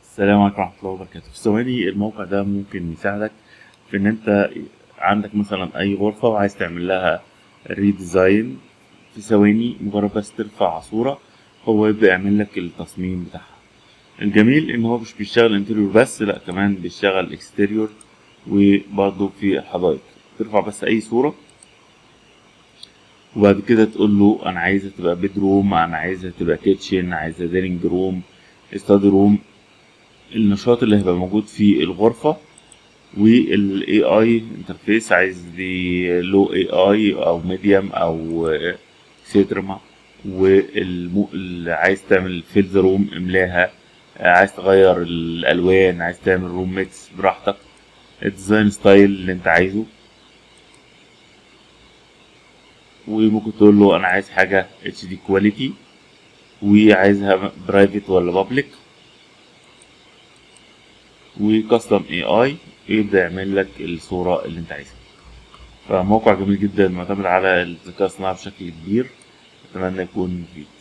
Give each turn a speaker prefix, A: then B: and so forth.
A: السلام عليكم ورحمة الله وبركاته في ثواني الموقع ده ممكن يساعدك في ان انت عندك مثلا اي غرفة وعايز تعمل لها ريديزاين في ثواني مجرد بس ترفع صورة هو يبدأ يعمل لك التصميم بتاعها الجميل ان هو مش بيشتغل انتريور بس لا كمان بيشتغل اكستيريور وبرضه في الحدائق ترفع بس اي صورة وبعد كده تقول له انا عايزها تبقى بيد روم انا عايزها تبقى كيتشن عايزها ديننج روم ستادي روم النشاط اللي هيبقى موجود في الغرفة والاي اي انترفيس عايز دي لو اي اي او ميديوم او اكستريما واللي عايز تعمل فيلز روم املاها عايز تغير الالوان عايز تعمل روم ميكس براحتك الديزاين ستايل اللي انت عايزه وممكن تقول له انا عايز حاجه اتش دي كواليتي وعايزها برايفت ولا بابليك وكاستم اي اي يبدا يعمل لك الصوره اللي انت عايزها فموقع جميل جدا معتمد على الذكاء الصناعي بشكل كبير اتمنى يكون مفيد